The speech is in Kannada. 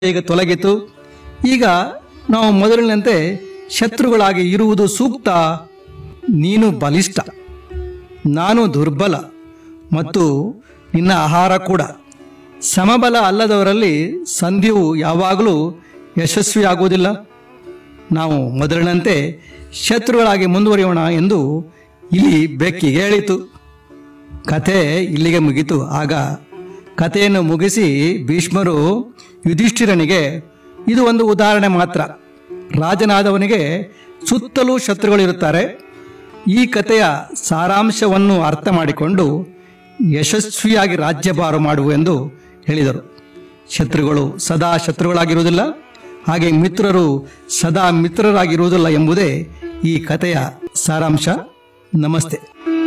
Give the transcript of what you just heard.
ಈಗ ತೊಲಗಿತು ಈಗ ನಾವು ಮೊದಲಿನಂತೆ ಶತ್ರುಗಳಾಗಿ ಇರುವುದು ಸೂಕ್ತ ನೀನು ಬಲಿಷ್ಠ ನಾನು ದುರ್ಬಲ ಮತ್ತು ನಿನ್ನ ಆಹಾರ ಕೂಡ ಸಮಬಲ ಅಲ್ಲದವರಲ್ಲಿ ಸಂಧಿಯು ಯಾವಾಗಲೂ ಯಶಸ್ವಿಯಾಗುವುದಿಲ್ಲ ನಾವು ಮೊದಲಿನಂತೆ ಶತ್ರುಗಳಾಗಿ ಮುಂದುವರಿಯೋಣ ಎಂದು ಇಲ್ಲಿ ಬೆಕ್ಕಿಗೆ ಹೇಳಿತು ಕಥೆ ಇಲ್ಲಿಗೆ ಮುಗಿತು ಆಗ ಕಥೆಯನ್ನು ಮುಗಿಸಿ ಭೀಷ್ಮರು ಯುಧಿಷ್ಠಿರನಿಗೆ ಇದು ಒಂದು ಉದಾಹರಣೆ ಮಾತ್ರ ರಾಜನಾದವನಿಗೆ ಸುತ್ತಲೂ ಶತ್ರುಗಳಿರುತ್ತಾರೆ ಈ ಕಥೆಯ ಸಾರಾಂಶವನ್ನು ಅರ್ಥ ಮಾಡಿಕೊಂಡು ಯಶಸ್ವಿಯಾಗಿ ರಾಜ್ಯಭಾರ ಮಾಡುವು ಎಂದು ಹೇಳಿದರು ಶತ್ರುಗಳು ಸದಾ ಶತ್ರುಗಳಾಗಿರುವುದಿಲ್ಲ ಹಾಗೆ ಮಿತ್ರರು ಸದಾ ಮಿತ್ರರಾಗಿರುವುದಿಲ್ಲ ಎಂಬುದೇ ಈ ಕಥೆಯ ಸಾರಾಂಶ ನಮಸ್ತೆ